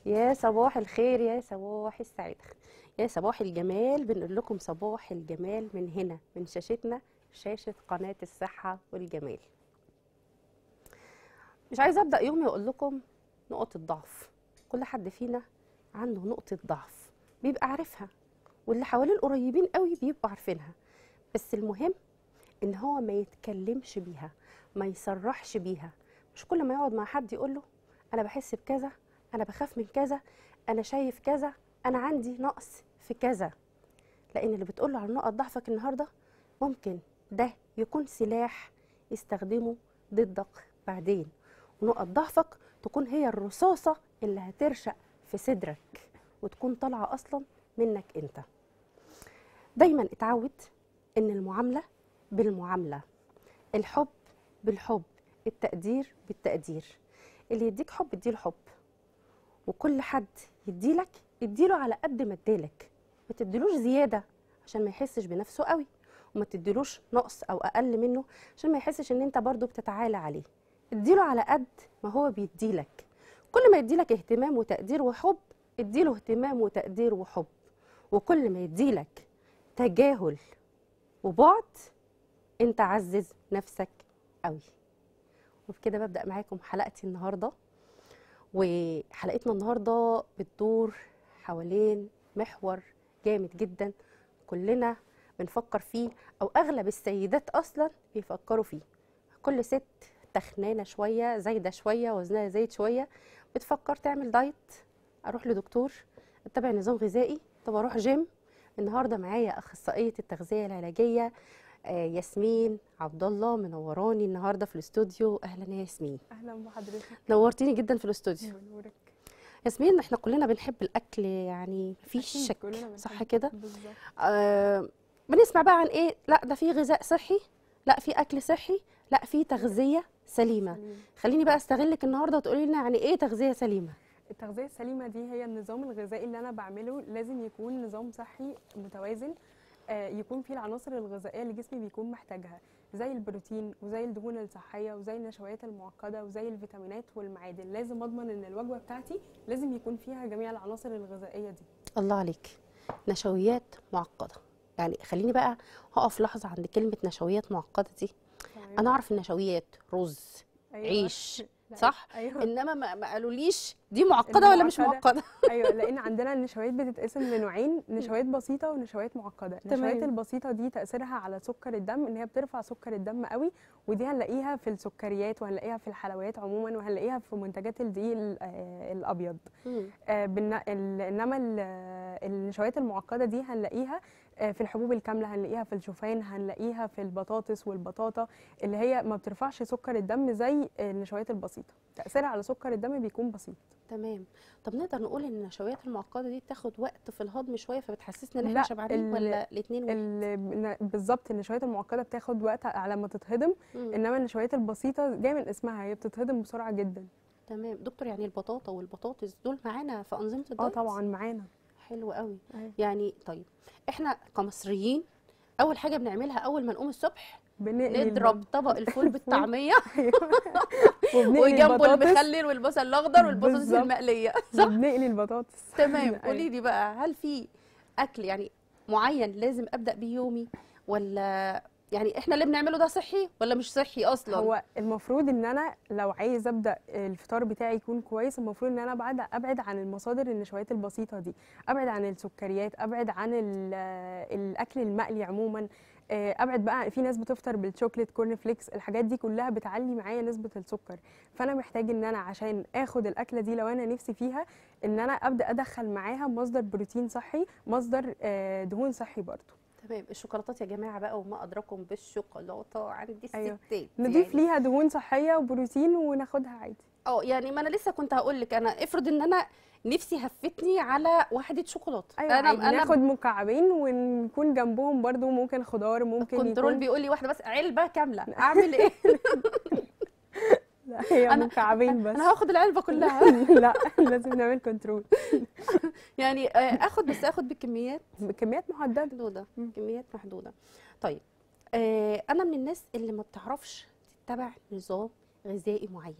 يا صباح الخير يا صباح السعادة يا صباح الجمال بنقول لكم صباح الجمال من هنا من شاشتنا شاشة قناة الصحة والجمال مش عايزة أبدأ يومي وأقول لكم نقط الضعف كل حد فينا عنده نقطة ضعف بيبقى عارفها واللي حواليه القريبين قوي بيبقوا عارفينها بس المهم ان هو ما يتكلمش بيها ما يصرحش بيها مش كل ما يقعد مع حد يقول له انا بحس بكذا انا بخاف من كذا انا شايف كذا انا عندي نقص في كذا لان اللي بتقول له على نقط ضعفك النهارده ممكن ده يكون سلاح يستخدمه ضدك بعدين ونقط ضعفك تكون هي الرصاصه اللي هترشق في صدرك وتكون طالعه اصلا منك انت دايما اتعود ان المعامله بالمعامله الحب بالحب التقدير بالتقدير اللي يديك حب اديله حب وكل حد يديلك اديله على قد ما ادالك ما تديلوش زياده عشان ما يحسش بنفسه قوي وما تديلوش نقص او اقل منه عشان ما يحسش ان انت برضو بتتعالى عليه اديله على قد ما هو بيديلك كل ما يديلك اهتمام وتقدير وحب اديله اهتمام وتقدير وحب وكل ما يديلك تجاهل وبعد انت عزز نفسك قوي وبكده ببدا معاكم حلقتي النهارده وحلقتنا النهارده بتدور حوالين محور جامد جدا كلنا بنفكر فيه او اغلب السيدات اصلا بيفكروا فيه كل ست تخنانه شويه زايده شويه وزنها زايد شويه بتفكر تعمل دايت اروح لدكتور اتبع نظام غذائي طب اروح جيم النهارده معايا اخصائيه التغذيه العلاجيه آه، ياسمين عبد الله منوراني النهارده في الاستوديو اهلا يا ياسمين اهلا بحضرتك نورتيني جدا في الاستوديو بنورك ياسمين احنا كلنا بنحب الاكل يعني مفيش أكيد شك كلنا صح بنحب. كده بالظبط آه بنسمع بقى عن ايه لا ده في غذاء صحي لا في اكل صحي لا في تغذيه سليمه سليم. خليني بقى استغلك النهارده وتقولي لنا يعني ايه تغذيه سليمه التغذيه السليمه دي هي النظام الغذائي اللي انا بعمله لازم يكون نظام صحي متوازن آه، يكون فيه العناصر الغذائيه اللي جسمي بيكون محتاجها زي البروتين وزي الدهون الصحيه وزي النشويات المعقده وزي الفيتامينات والمعادن لازم اضمن ان الوجبه بتاعتي لازم يكون فيها جميع العناصر الغذائيه دي الله عليك نشويات معقده يعني خليني بقى هقف لحظه عند كلمه نشويات معقده دي تمام؟ انا اعرف النشويات رز أيوة. عيش لا، صح ايوه انما ما ما قالوليش دي معقده ولا مش المعقدة. معقده ايوه لان عندنا النشويات بتتقسم لنوعين نشويات بسيطه ونشويات معقده النشويات تمام. البسيطه دي تاثيرها على سكر الدم ان هي بترفع سكر الدم قوي ودي هنلاقيها في السكريات وهنلاقيها في الحلويات عموما وهنلاقيها في منتجات الدقيق ال- آه، الابيض مم. آه، بالن- ال- انما ال- آه، النشويات المعقده دي هنلاقيها آه، في الحبوب الكامله هنلاقيها في الشوفان هنلاقيها في البطاطس والبطاطا اللي هي ما بترفعش سكر الدم زي النشويات البسيطه تاثيرها على سكر الدم بيكون بسيط تمام طب نقدر نقول ان النشويات المعقده دي بتاخد وقت في الهضم شويه فبتحسسنا ان لا، احنا شبعانين ال- ولا الاثنين ال- بالظبط النشويات المعقده بتاخد وقت على ما تتهضم انما النشويات البسيطه جايه من اسمها هي بتتهضم بسرعه جدا تمام دكتور يعني البطاطا والبطاطس دول معانا في انظمه اه الدايت طبعا معانا حلو قوي أيوة. يعني طيب احنا كمصريين اول حاجه بنعملها اول ما نقوم الصبح بنقلي نضرب الب- طبق الفول بالطعميه وبنقلي وجنبه البطاطس المخلل والبصل الاخضر والبطاطس بالظبط. المقليه صح وبنقلي البطاطس تمام أيوة. قولي لي بقى هل في اكل يعني معين لازم ابدا بيه يومي ولا يعني احنا اللي بنعمله ده صحي ولا مش صحي اصلا هو المفروض ان انا لو عايز ابدا الفطار بتاعي يكون كويس المفروض ان انا ابعد ابعد عن المصادر النشويات البسيطه دي ابعد عن السكريات ابعد عن ال- الاكل المقلي عموما آه، ابعد بقى في ناس بتفطر بالشوكليت كورن فليكس الحاجات دي كلها بتعلي معايا نسبه السكر فانا محتاج ان انا عشان اخد الاكله دي لو انا نفسي فيها ان انا ابدا ادخل معاها مصدر بروتين صحي مصدر آه، دهون صحي برضه تمام الشوكولاتات يا جماعه بقى وما ادراكم بالشوكولاته عند أيوة. الستات نضيف يعني. ليها دهون صحيه وبروتين وناخدها عادي اه يعني ما انا لسه كنت هقول لك انا افرض ان انا نفسي هفتني على واحده شوكولاته ايوه انا عادي انا ناخد مكعبين ونكون جنبهم برضو ممكن خضار ممكن الكنترول يكون بيقول لي واحده بس علبه كامله اعمل ايه لا هي أنا- مكعبين بس انا هاخد العلبه كلها لا لازم نعمل كنترول يعني آه، اخد بس اخد بكميات بكميات محدده محدوده مم. كميات محدوده طيب آه انا من الناس اللي ما بتعرفش تتبع نظام غذائي معين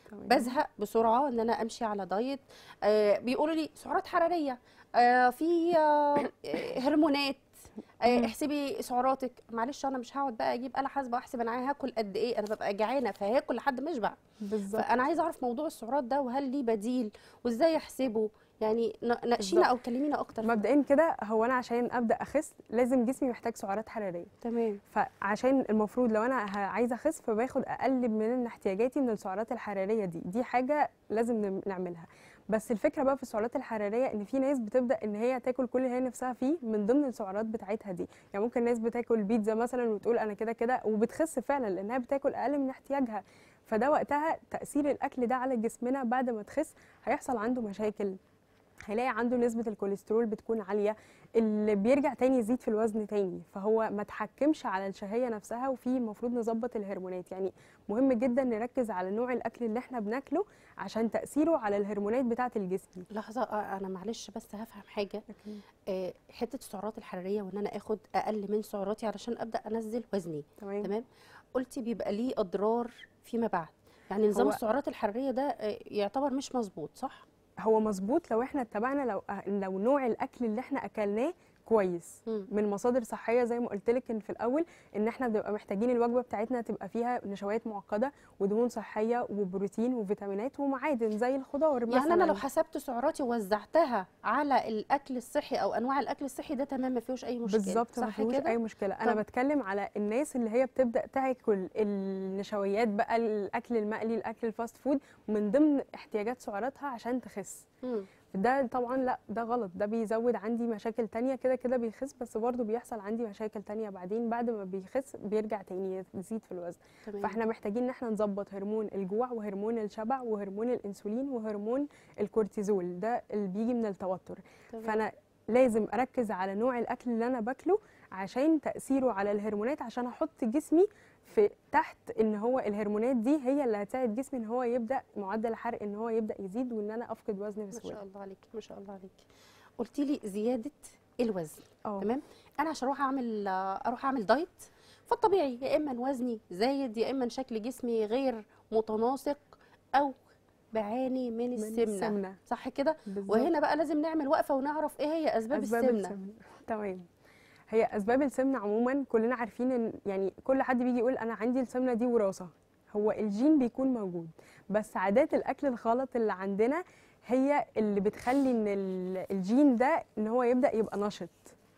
تمام. بزهق بسرعه ان انا امشي على دايت آه بيقولوا لي سعرات حراريه آه في آه هرمونات آه مم. احسبي سعراتك معلش انا مش هقعد بقى اجيب آلة حاسبه واحسب انا هاكل قد ايه انا ببقى جعانه فهاكل لحد ما اشبع بالظبط فانا عايزه اعرف موضوع السعرات ده وهل ليه بديل وازاي احسبه يعني ن- ناقشينا بالظبط. او كلمينا اكتر في- مبدئيا كده هو انا عشان ابدا اخس لازم جسمي محتاج سعرات حراريه تمام فعشان المفروض لو انا ه- عايزه اخس فباخد اقل من احتياجاتي من السعرات الحراريه دي دي حاجه لازم نم- نعملها بس الفكره بقى في السعرات الحراريه ان في ناس بتبدا ان هي تاكل كل اللي هي نفسها فيه من ضمن السعرات بتاعتها دي يعني ممكن ناس بتاكل بيتزا مثلا وتقول انا كده كده وبتخس فعلا لانها بتاكل اقل من احتياجها فده وقتها تاثير الاكل ده على جسمنا بعد ما تخس هيحصل عنده مشاكل هيلاقي عنده نسبة الكوليسترول بتكون عالية اللي بيرجع تاني يزيد في الوزن تاني فهو ما تحكمش على الشهية نفسها وفي المفروض نظبط الهرمونات يعني مهم جدا نركز على نوع الأكل اللي احنا بناكله عشان تأثيره على الهرمونات بتاعة الجسم لحظه آه، انا معلش بس هفهم حاجه آه، حته السعرات الحراريه وان انا اخد اقل من سعراتي علشان ابدا انزل وزني تمام تمام قلتي بيبقى ليه اضرار فيما بعد يعني نظام هو- السعرات الحراريه ده آه، يعتبر مش مظبوط صح هو مظبوط لو احنا اتبعنا لو لو نوع الأكل اللي احنا أكلناه كويس مم. من مصادر صحيه زي ما قلت لك ان في الاول ان احنا بنبقى محتاجين الوجبه بتاعتنا تبقى فيها نشويات معقده ودهون صحيه وبروتين وفيتامينات ومعادن زي الخضار مثلا يعني انا لو حسبت سعراتي ووزعتها على الاكل الصحي او انواع الاكل الصحي ده تمام ما فيهوش اي مشكله بالظبط ما صح فيهوش كده اي مشكله انا طب. بتكلم على الناس اللي هي بتبدا تاكل النشويات بقى الاكل المقلي الاكل الفاست فود من ضمن احتياجات سعراتها عشان تخس مم. ده طبعا لا ده غلط ده بيزود عندي مشاكل تانية كده كده بيخس بس برضه بيحصل عندي مشاكل تانية بعدين بعد ما بيخس بيرجع تاني يزيد في الوزن تمام فاحنا محتاجين ان احنا نظبط هرمون الجوع وهرمون الشبع وهرمون الانسولين وهرمون الكورتيزول ده اللي بيجي من التوتر تمام. فانا لازم اركز على نوع الاكل اللي انا باكله عشان تاثيره على الهرمونات عشان احط جسمي في تحت ان هو الهرمونات دي هي اللي هتساعد جسمي ان هو يبدا معدل الحرق ان هو يبدا يزيد وان انا افقد وزن ما شاء بسهوله الله عليك ما شاء الله عليك قلتي لي زياده الوزن اه تمام انا عشان اروح اعمل اروح اعمل دايت فالطبيعي يا اما وزني زايد يا اما شكل جسمي غير متناسق او بعاني من, من السمنه السمنه صح كده بالظبط. وهنا بقى لازم نعمل وقفه ونعرف ايه هي اسباب, السمنه تمام هي اسباب السمنه عموما كلنا عارفين ان يعني كل حد بيجي يقول انا عندي السمنه دي وراثه هو الجين بيكون موجود بس عادات الاكل الغلط اللي عندنا هي اللي بتخلي ان ال- الجين ده ان هو يبدا يبقى نشط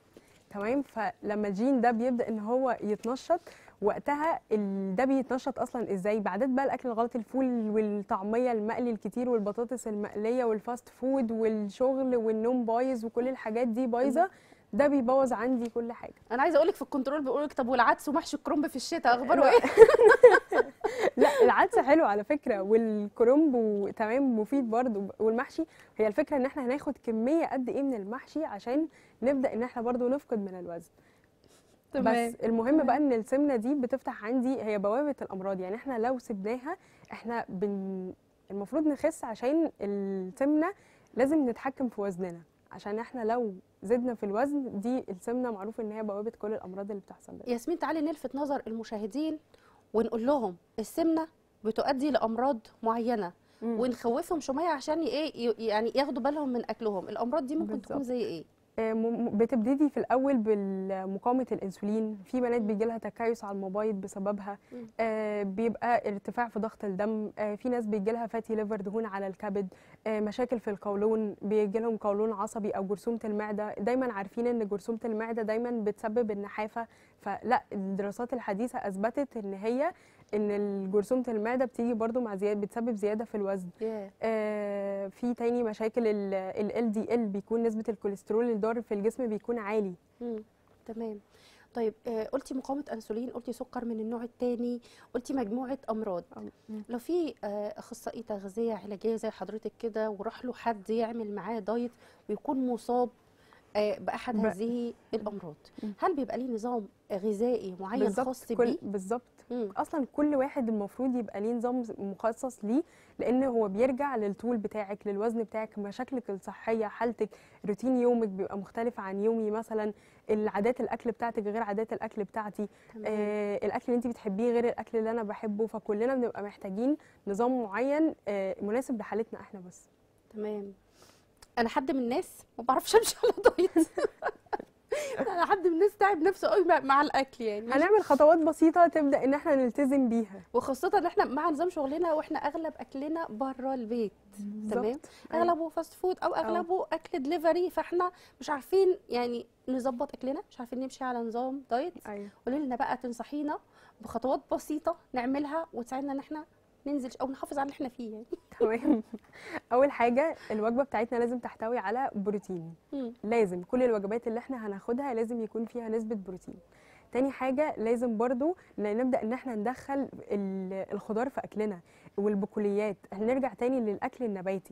تمام فلما الجين ده بيبدا ان هو يتنشط وقتها ال- ده بيتنشط اصلا ازاي بعدات بقى الاكل الغلط الفول والطعميه المقلي الكتير والبطاطس المقليه والفاست فود والشغل والنوم بايظ وكل الحاجات دي بايظه ده بيبوظ عندي كل حاجه انا عايزه اقول لك في الكنترول بيقولوا لك طب والعدس ومحشي الكرنب في الشتاء اخباره ايه لا العدس حلو على فكره والكرنب و- تمام مفيد برضو والمحشي هي الفكره ان احنا هناخد كميه قد ايه من المحشي عشان نبدا ان احنا برضو نفقد من الوزن بس المهم بقى ان السمنه دي بتفتح عندي هي بوابه الامراض يعني احنا لو سبناها احنا بن المفروض نخس عشان السمنه لازم نتحكم في وزننا عشان احنا لو زدنا في الوزن دي السمنه معروف ان هي بوابه كل الامراض اللي بتحصل لنا ياسمين تعالي نلفت نظر المشاهدين ونقول لهم السمنه بتؤدي لامراض معينه مم. ونخوفهم شويه عشان ايه ي- يعني ياخدوا بالهم من اكلهم الامراض دي ممكن تكون بالظبط. زي ايه آه، م- بتبتدي في الاول بمقاومه الانسولين في بنات بيجي لها تكيس على المبايض بسببها مم. آه، بيبقى ارتفاع في ضغط الدم آه، في ناس بيجي لها فاتي ليفر دهون على الكبد آه، مشاكل في القولون بيجي لهم قولون عصبي او جرثومه المعده دايما عارفين ان جرثومه المعده دايما بتسبب النحافه فلا الدراسات الحديثه اثبتت ان هي ان جرثومه المعده بتيجي برضو مع زياده بتسبب زياده في الوزن ياه آه، في تاني مشاكل ال دي ال بيكون نسبة الكوليسترول الضار في الجسم بيكون عالي مم. تمام طيب آه قلتي مقاومه انسولين قلتي سكر من النوع الثاني قلتي مجموعه امراض لو في آه اخصائي تغذيه علاجيه زي حضرتك كده وراح له حد يعمل معاه دايت ويكون مصاب آه، باحد ب- هذه الامراض مم. هل بيبقى ليه نظام غذائي معين بالظبط خاص كل بيه بالظبط مم. اصلا كل واحد المفروض يبقى ليه نظام مخصص ليه لان هو بيرجع للطول بتاعك للوزن بتاعك مشاكلك الصحيه حالتك روتين يومك بيبقى مختلف عن يومي مثلا العادات الاكل بتاعتك غير عادات الاكل بتاعتي تمام. آه الاكل اللي انت بتحبيه غير الاكل اللي انا بحبه فكلنا بنبقى محتاجين نظام معين آه مناسب لحالتنا احنا بس تمام انا حد من الناس ما بعرفش امشي على دايت انا حد من الناس تعب نفسه قوي مع- مع الاكل يعني مش- هنعمل خطوات بسيطه تبدا ان احنا نلتزم بيها وخاصه ان احنا مع نظام شغلنا واحنا اغلب اكلنا بره البيت تمام بالظبط. أيوة. اغلبه فاست فود او اغلبه اكل دليفري فاحنا مش عارفين يعني نظبط اكلنا مش عارفين نمشي على نظام دايت ايوه قولي لنا بقى تنصحينا بخطوات بسيطه نعملها وتساعدنا ان احنا ننزل او نحافظ على اللي احنا فيه يعني تمام اول حاجه الوجبه بتاعتنا لازم تحتوي على بروتين مم. لازم كل الوجبات اللي احنا هناخدها لازم يكون فيها نسبه بروتين تاني حاجه لازم برضو ن- نبدا ان احنا ندخل ال- الخضار في اكلنا والبقوليات هنرجع تاني للاكل النباتي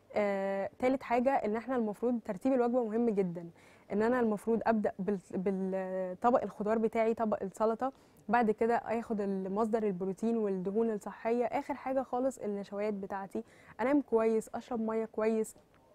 آه، تالت حاجه ان احنا المفروض ترتيب الوجبه مهم جدا ان انا المفروض ابدا بال- بالطبق الخضار بتاعي طبق السلطه بعد كده اخد المصدر البروتين والدهون الصحيه اخر حاجه خالص النشويات بتاعتي انام كويس اشرب ميه كويس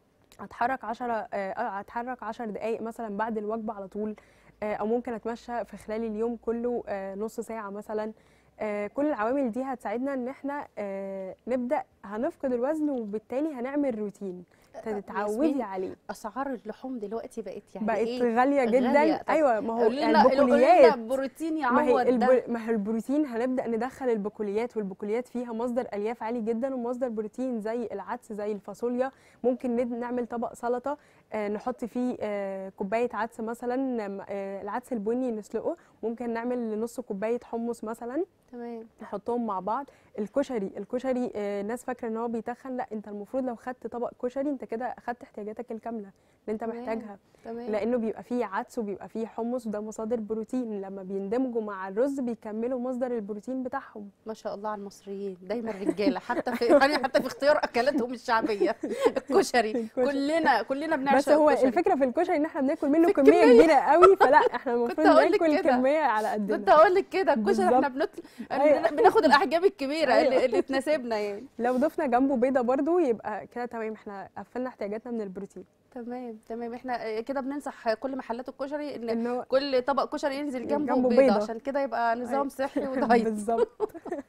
اتحرك 10 اتحرك 10 دقائق مثلا بعد الوجبه على طول آه، او ممكن اتمشى في خلال اليوم كله آه، نص ساعه مثلا آه، كل العوامل دي هتساعدنا ان احنا آه، نبدا هنفقد الوزن وبالتالي هنعمل روتين تتعودي ياسمين، عليه اسعار اللحوم دلوقتي بقت يعني بقت ايه غاليه جدا غالية. طب ايوه ما هو قولي لنا قولي لنا البقوليات بروتين ما هي يعوض ده الب... ما هي البروتين هنبدا ندخل البقوليات والبقوليات فيها مصدر الياف عالي جدا ومصدر بروتين زي العدس زي الفاصوليا ممكن ند- نعمل طبق سلطه آه نحط فيه آه كوبايه عدس مثلا آه العدس البني نسلقه ممكن نعمل نص كوبايه حمص مثلا تمام نحطهم مع بعض الكشري الكشري آه، ناس فاكره ان هو بيتخن لا انت المفروض لو خدت طبق كشري انت كده اخدت احتياجاتك الكامله اللي انت تمام. محتاجها تمام لانه بيبقى فيه عدس وبيبقى فيه حمص وده مصادر بروتين لما بيندمجوا مع الرز بيكملوا مصدر البروتين بتاعهم ما شاء الله على المصريين دايما رجاله حتى في يعني حتى في اختيار اكلاتهم الشعبيه الكشري الكشري. كلنا كلنا بنعشق بس هو الكشري. الفكره في الكشري ان احنا بناكل منه في كميه الكمية. كبيره قوي فلا احنا المفروض هقول لك ناكل كده. كميه على كنت قدنا اقول لك كده الكشري احنا بالظبط. بنطل... أيوة. بناخد الاحجام الكبيره أيوة. اللي, اللي تناسبنا يعني لو ضفنا جنبه بيضه برضو يبقى كده تمام احنا قفلنا احتياجاتنا من البروتين تمام تمام احنا كده بننصح كل محلات الكشري ان ان هو كل طبق كشري ينزل جنبه, جنبه بيضه بيضة. عشان كده يبقى نظام أيوة. صحي ودايت بالظبط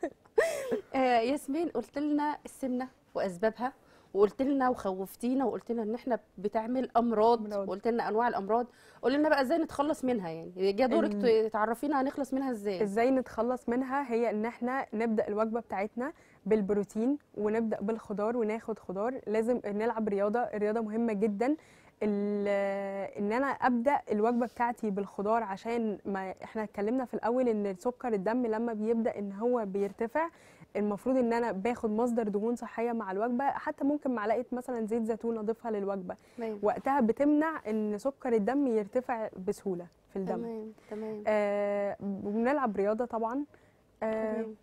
آه ياسمين قلت لنا السمنه واسبابها وقلت لنا وخوفتينا وقلت لنا ان احنا بتعمل امراض أمراض. وقلت لنا انواع الامراض قول لنا بقى ازاي نتخلص منها يعني جه دورك ال- تعرفينا هنخلص منها ازاي ازاي نتخلص منها هي ان احنا نبدا الوجبه بتاعتنا بالبروتين ونبدا بالخضار وناخد خضار لازم نلعب رياضه الرياضه مهمه جدا ال- ان انا ابدا الوجبه بتاعتي بالخضار عشان ما احنا اتكلمنا في الاول ان سكر الدم لما بيبدا ان هو بيرتفع المفروض ان انا باخد مصدر دهون صحيه مع الوجبه حتى ممكن معلقه مثلا زيت زيتون اضيفها للوجبه تمام وقتها بتمنع ان سكر الدم يرتفع بسهوله في الدم تمام تمام آه وبنلعب رياضه طبعا آه تمام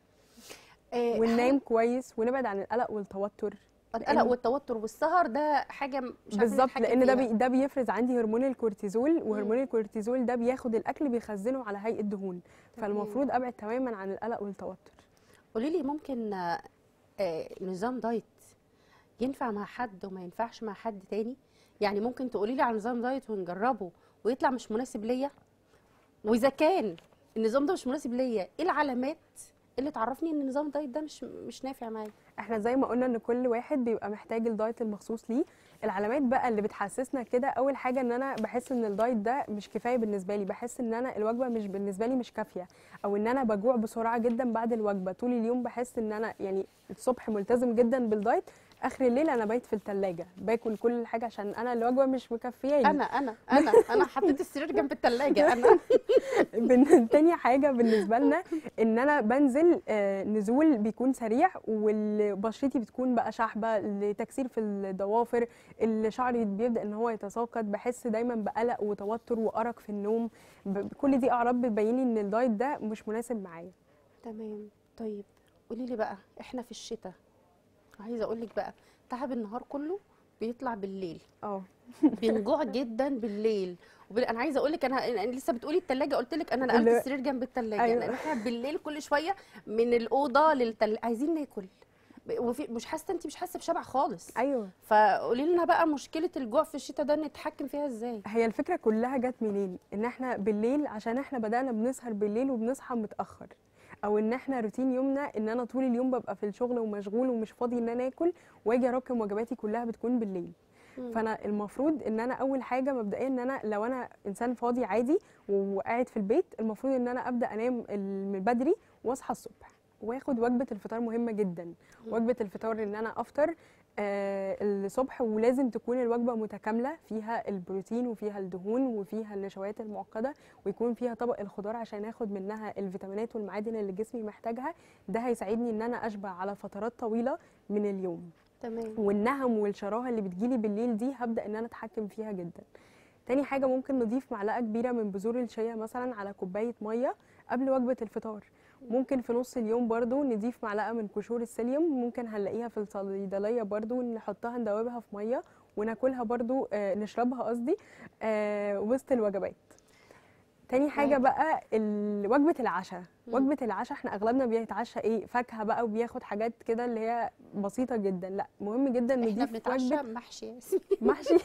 آه، وننام كويس ونبعد عن القلق والتوتر القلق لأن- والتوتر والسهر ده حاجه مش عارفين بالظبط نتحكم لان ده فيها. بي ده بيفرز عندي هرمون الكورتيزول وهرمون الكورتيزول ده بياخد الاكل بيخزنه على هيئه دهون تمام. فالمفروض ابعد تماما عن القلق والتوتر قولي لي ممكن آه، آه، نظام دايت ينفع مع حد وما ينفعش مع حد تاني يعني ممكن تقولي لي على نظام دايت ونجربه ويطلع مش مناسب ليا واذا كان النظام ده مش مناسب ليا ايه العلامات اللي تعرفني ان نظام الدايت ده مش مش نافع معايا احنا زي ما قلنا ان كل واحد بيبقى محتاج الدايت المخصوص ليه العلامات بقى اللي بتحسسنا كده اول حاجه ان انا بحس ان الدايت ده مش كفايه بالنسبه لي بحس ان انا الوجبه مش بالنسبه لي مش كافيه او ان انا بجوع بسرعه جدا بعد الوجبه طول اليوم بحس ان انا يعني الصبح ملتزم جدا بالدايت اخر الليل انا بايت في الثلاجه باكل كل حاجه عشان انا الوجبه مش مكفياني انا انا انا انا حطيت السرير جنب الثلاجه انا بن- تاني حاجة بالنسبة لنا إن أنا بنزل آه، نزول بيكون سريع وبشرتي بتكون بقى شحبة لتكسير في الضوافر اللي شعري بيبدأ إن هو يتساقط بحس دايما بقلق وتوتر وأرق في النوم ب- كل دي أعراض بتبين لي إن الدايت ده مش مناسب معايا تمام طيب قولي لي بقى احنا في الشتاء عايزه اقول لك بقى تعب النهار كله بيطلع بالليل اه بنجوع جدا بالليل وبال... انا عايزه اقول لك انا أنا لسه بتقولي الثلاجه قلت لك انا نقلت اللي- السرير جنب الثلاجه أيوة. لان احنا بالليل كل شويه من الاوضه للتل... عايزين ناكل ب- وفي مش حاسه انت مش حاسه بشبع خالص ايوه فقولي لنا بقى مشكله الجوع في الشتاء ده نتحكم فيها ازاي هي الفكره كلها جت منين ان احنا بالليل عشان احنا بدانا بنسهر بالليل وبنصحى متاخر او ان احنا روتين يومنا ان انا طول اليوم ببقى في الشغل ومشغول ومش فاضي ان انا اكل واجي اراكم وجباتي كلها بتكون بالليل مم. فانا المفروض ان انا اول حاجه مبدئيا ان انا لو انا انسان فاضي عادي وقاعد في البيت المفروض ان انا ابدا انام ال- من بدري واصحى الصبح واخد وجبه الفطار مهمه جدا وجبه الفطار ان انا افطر آه الصبح ولازم تكون الوجبه متكامله فيها البروتين وفيها الدهون وفيها النشويات المعقده ويكون فيها طبق الخضار عشان اخد منها الفيتامينات والمعادن اللي جسمي محتاجها ده هيساعدني ان انا اشبع على فترات طويله من اليوم تمام والنهم والشراهه اللي بتجيلي بالليل دي هبدا ان انا اتحكم فيها جدا تاني حاجه ممكن نضيف معلقه كبيره من بذور الشيا مثلا على كوبايه ميه قبل وجبه الفطار ممكن في نص اليوم برضو نضيف معلقه من قشور السيليوم ممكن هنلاقيها في الصيدليه برضو نحطها ندوبها في ميه وناكلها برضو آه نشربها قصدي آه وسط الوجبات تاني حاجه تمام. بقى ال- وجبه العشاء مم. وجبه العشاء احنا اغلبنا بيتعشى ايه فاكهه بقى وبياخد حاجات كده اللي هي بسيطه جدا لا مهم جدا احنا نضيف بنتعشى وجبه محشي يا ياسمين محشي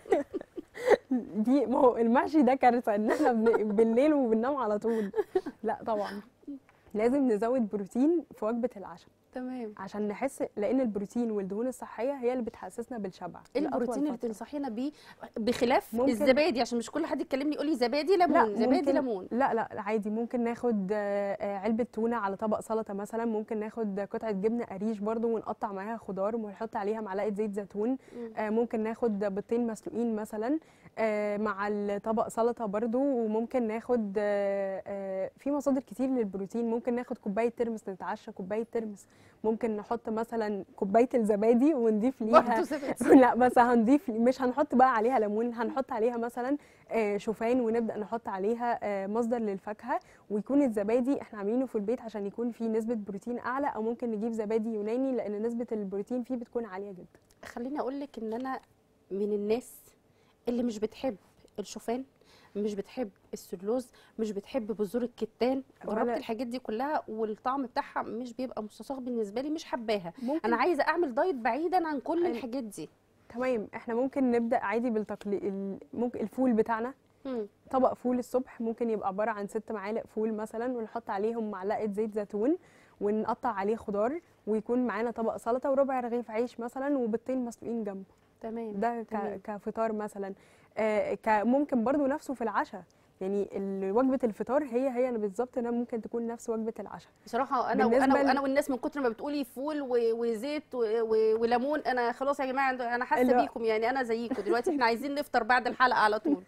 دي ما هو المحشي ده كارثه ان احنا بن- بالليل وبننام على طول لا طبعا لازم نزود بروتين في وجبه العشاء تمام عشان نحس لان البروتين والدهون الصحيه هي اللي بتحسسنا بالشبع ايه لأطول البروتين اللي فترة. تنصحينا بيه بخلاف ممكن- الزبادي عشان مش كل حد يكلمني يقول لي زبادي ليمون لا زبادي ممكن ليمون لا لا عادي ممكن ناخد آه، آه، علبه تونه على طبق سلطه مثلا ممكن ناخد قطعه جبنه قريش برضو ونقطع معاها خضار ونحط عليها معلقه زيت زيتون مم. آه، ممكن ناخد بيضتين مسلوقين مثلا آه، مع الطبق سلطه برضو وممكن ناخد آه، آه، في مصادر كتير للبروتين ممكن ناخد كوبايه ترمس نتعشى كوبايه ترمس ممكن نحط مثلا كوبايه الزبادي ونضيف ليها برضه زبادي لا بس هنضيف مش هنحط بقى عليها ليمون هنحط عليها مثلا آه، شوفان ونبدا نحط عليها آه، مصدر للفاكهه ويكون الزبادي احنا عاملينه في البيت عشان يكون فيه نسبه بروتين اعلى او ممكن نجيب زبادي يوناني لان نسبه البروتين فيه بتكون عاليه جدا خليني اقول لك ان انا من الناس اللي مش بتحب الشوفان مش بتحب السلوز مش بتحب بذور الكتان ولا- جربت الحاجات دي كلها والطعم بتاعها مش بيبقى مستصاغ بالنسبه لي مش حباها ممكن انا عايزه اعمل دايت بعيدا عن كل أيوة. الحاجات دي تمام احنا ممكن نبدا عادي بالتقليد ممكن الفول بتاعنا مم. طبق فول الصبح ممكن يبقى عباره عن ست معالق فول مثلا ونحط عليهم معلقه زيت زيتون ونقطع عليه خضار ويكون معانا طبق سلطه وربع رغيف عيش مثلا وبيضتين مسلوقين جنبه تمام ده تمام. ك- كفطار مثلا آه، ك- ممكن برضو نفسه في العشاء يعني ال- وجبه الفطار هي هي بالظبط انها ممكن تكون نفس وجبه العشاء بصراحه انا بالنسبة وانا ل- وانا والناس من كتر ما بتقولي فول و- وزيت و- و- وليمون انا خلاص يا جماعه انا حاسه اللي هو- بيكم يعني انا زيكم دلوقتي احنا عايزين نفطر بعد الحلقه على طول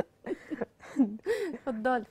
اتفضلي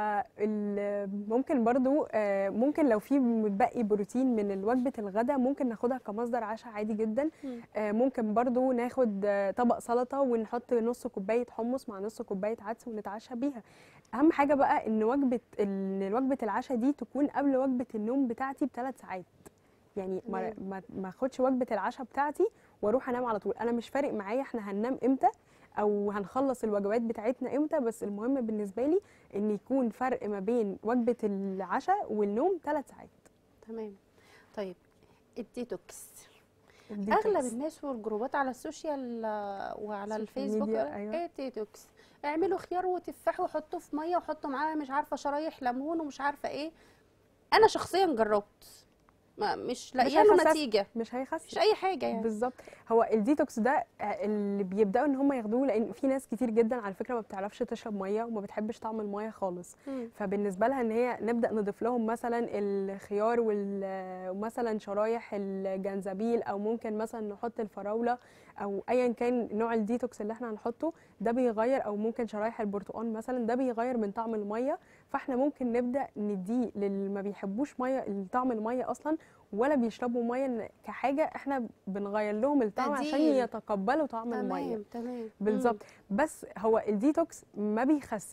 فممكن برضو آه، ممكن لو في متبقي بروتين من وجبه الغداء ممكن ناخدها كمصدر عشاء عادي جدا مم. آه، ممكن برضو ناخد آه، طبق سلطه ونحط نص كوبايه حمص مع نص كوبايه عدس ونتعشى بيها اهم حاجه بقى ان وجبه ان وجبه العشاء دي تكون قبل وجبه النوم بتاعتي بثلاث ساعات يعني ما تمام. ما ما اخدش وجبه العشاء بتاعتي واروح انام على طول انا مش فارق معايا احنا هننام امتى او هنخلص الوجبات بتاعتنا امتى بس المهم بالنسبه لي ان يكون فرق ما بين وجبه العشاء والنوم ثلاث ساعات تمام طيب الديتوكس الديتوكس. اغلب الناس والجروبات على السوشيال آه، وعلى السوشيال الفيسبوك ميديا، يقول أيوة. ايه ديتوكس اعملوا خيار وتفاح وحطوه في ميه وحطوا معاه مش عارفه شرايح ليمون ومش عارفه ايه انا شخصيا جربت ما مش لاقيه له هيخسس. نتيجه مش هيخسس مش اي حاجه يعني بالظبط هو الديتوكس ده آه، اللي بيبداوا ان هم ياخدوه لان في ناس كتير جدا على فكره ما بتعرفش تشرب ميه وما بتحبش طعم الميه خالص مم. فبالنسبه لها ان هي نبدا نضيف لهم مثلا الخيار وال- ومثلا شرايح الجنزبيل او ممكن مثلا نحط الفراوله او ايا كان نوع الديتوكس اللي احنا هنحطه ده بيغير او ممكن شرايح البرتقال مثلا ده بيغير من طعم الميه فاحنا ممكن نبدا نديه للي ما بيحبوش ميه طعم الميه اصلا ولا بيشربوا ميه إن كحاجه احنا بنغير لهم الطعم عشان بديل. يتقبلوا طعم الميه تمام تمام بالظبط بس هو الديتوكس ما بيخسس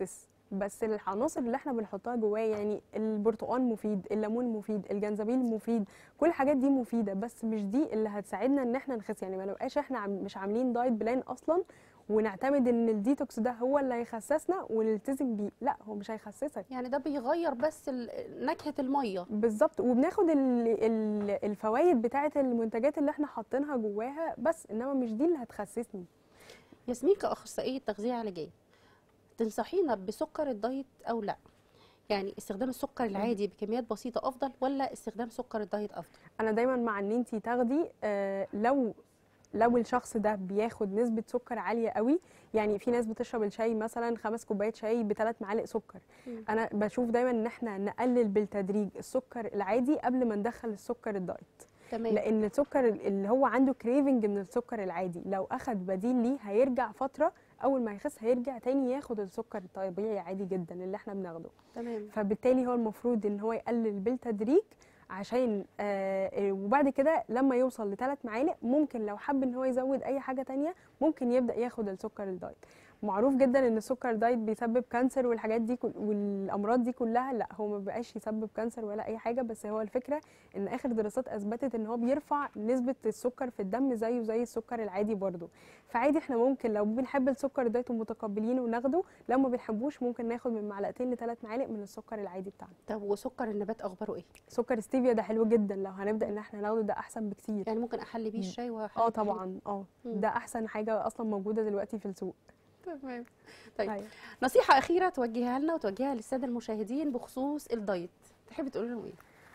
بس العناصر اللي احنا بنحطها جواه يعني البرتقال مفيد الليمون مفيد الجنزبيل مفيد كل الحاجات دي مفيده بس مش دي اللي هتساعدنا ان احنا نخس يعني ما نبقاش احنا عم مش عاملين دايت بلان اصلا ونعتمد ان الديتوكس ده هو اللي هيخسسنا ونلتزم بيه لا هو مش هيخسسك يعني ده بيغير بس ال- نكهه الميه بالظبط وبناخد ال ال الفوائد بتاعه المنتجات اللي احنا حاطينها جواها بس انما مش دي اللي هتخسسني ياسمين كاخصائيه تغذيه علاجيه تنصحينا بسكر الدايت او لا يعني استخدام السكر العادي بكميات بسيطه افضل ولا استخدام سكر الدايت افضل انا دايما مع ان انت تاخدي آه لو لو الشخص ده بياخد نسبة سكر عالية قوي يعني في ناس بتشرب الشاي مثلا خمس كوبايات شاي بثلاث معالق سكر مم. انا بشوف دايما ان احنا نقلل بالتدريج السكر العادي قبل ما ندخل السكر الدايت تمام لان السكر اللي هو عنده كريفنج من السكر العادي لو اخد بديل ليه هيرجع فترة اول ما يخس هيرجع تاني ياخد السكر الطبيعي عادي جدا اللي احنا بناخده تمام فبالتالي هو المفروض ان هو يقلل بالتدريج عشان آه وبعد كده لما يوصل لثلاث معالق ممكن لو حب ان هو يزود اي حاجه تانية ممكن يبدا ياخد السكر الدايت معروف جدا ان السكر دايت بيسبب كانسر والحاجات دي كل والامراض دي كلها لا هو ما بقاش يسبب كانسر ولا اي حاجه بس هو الفكره ان اخر دراسات اثبتت ان هو بيرفع نسبه السكر في الدم زيه زي السكر العادي برضه فعادي احنا ممكن لو بنحب السكر دايت ومتقبلينه وناخده لو ما بنحبوش ممكن ناخد من معلقتين لثلاث معالق من السكر العادي بتاعنا طب وسكر النبات اخباره ايه سكر ستيفيا ده حلو جدا لو هنبدا ان احنا ناخده ده احسن بكتير يعني ممكن احلي بيه مم. الشاي واحلي اه بيه الحليب؟ طبعا اه مم. ده احسن حاجه اصلا موجوده دلوقتي في السوق تمام طيب أيوة. نصيحه اخيره توجهها لنا وتوجهها للساده المشاهدين بخصوص الدايت تحبي تقولي لهم ايه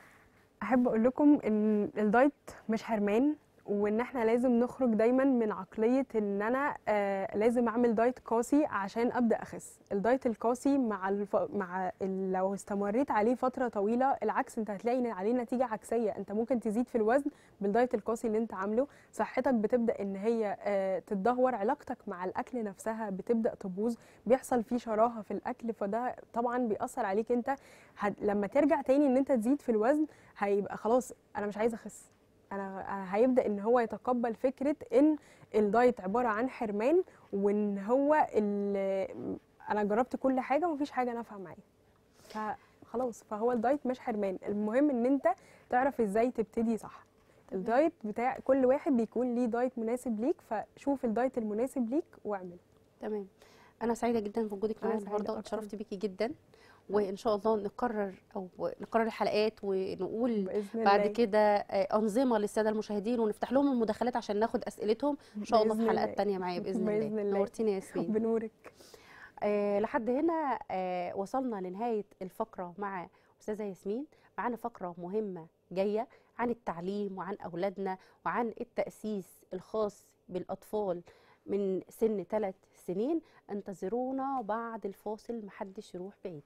احب اقول لكم ان الدايت مش حرمان وان احنا لازم نخرج دايما من عقليه ان انا آه لازم اعمل دايت قاسي عشان ابدا اخس الدايت القاسي مع الف... مع ال... لو استمريت عليه فتره طويله العكس انت هتلاقي ان عليه نتيجه عكسيه انت ممكن تزيد في الوزن بالدايت القاسي اللي انت عامله صحتك بتبدا ان هي آه تتدهور علاقتك مع الاكل نفسها بتبدا تبوظ بيحصل فيه شراهه في الاكل فده طبعا بيأثر عليك انت هت... لما ترجع تاني ان انت تزيد في الوزن هيبقى خلاص انا مش عايزه اخس انا أنا هيبدا ان هو يتقبل فكره ان الدايت عباره عن حرمان وان هو ال- انا جربت كل حاجه ومفيش حاجه نافعه معايا فخلاص فهو الدايت مش حرمان المهم ان انت تعرف ازاي تبتدي صح الدايت بتاع كل واحد بيكون ليه دايت مناسب ليك فشوف الدايت المناسب ليك واعمل تمام انا سعيده جدا بوجودك أنا معايا سعيدة النهارده أكتر. اتشرفت بيكي جدا وان شاء الله نكرر او نكرر الحلقات ونقول باذن بعد الله كده آه، انظمه للساده المشاهدين ونفتح لهم المداخلات عشان ناخد اسئلتهم ان شاء الله في بإذن حلقات الله. تانية معايا باذن, بإذن الله الله. نورتيني يا ياسمين بنورك آه لحد هنا آه وصلنا لنهايه الفقره مع استاذه ياسمين معانا فقره مهمه جايه عن التعليم وعن اولادنا وعن التاسيس الخاص بالاطفال من سن ثلاث سنين انتظرونا بعد الفاصل محدش يروح بعيد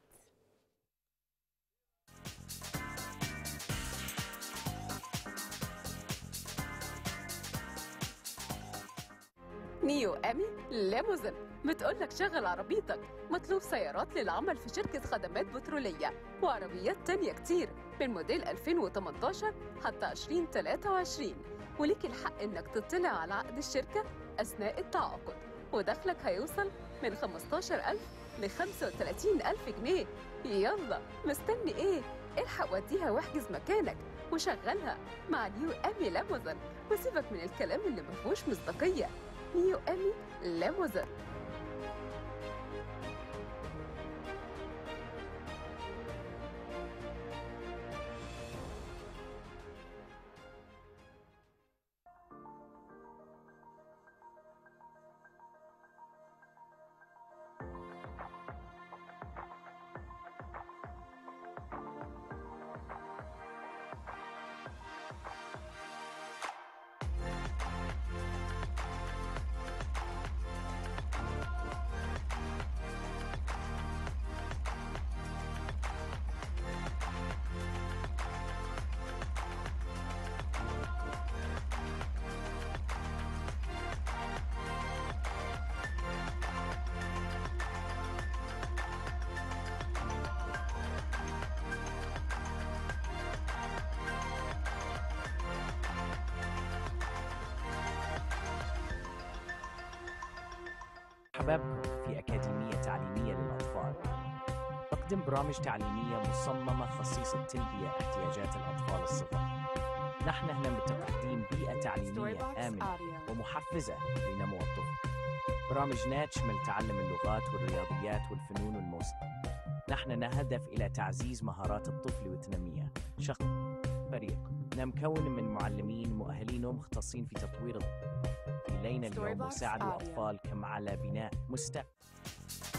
نيو أمي ليموزين بتقولك شغل عربيتك مطلوب سيارات للعمل في شركة خدمات بترولية وعربيات تانية كتير من موديل 2018 حتى 2023 وليك الحق إنك تطلع على عقد الشركة أثناء التعاقد ودخلك هيوصل من 15000 ل 35000 جنيه يلا مستني إيه؟ الحق وديها واحجز مكانك وشغلها مع نيو أمي ليموزين وسيبك من الكلام اللي مفهوش مصداقية نيو أمي ليموزين أحبابكم في أكاديمية تعليمية للأطفال نقدم برامج تعليمية مصممة خصيصة تلبية احتياجات الأطفال الصغار نحن هنا بتقديم بيئة تعليمية آمنة ومحفزة لنمو الطفل برامجنا تشمل تعلم اللغات والرياضيات والفنون والموسيقى نحن نهدف إلى تعزيز مهارات الطفل وتنميها شخص فريق نمكون من معلمين مؤهلين ومختصين في تطوير الطفل إلينا اليوم Storybox وساعدوا Audio. الأطفال كم على بناء مستقبل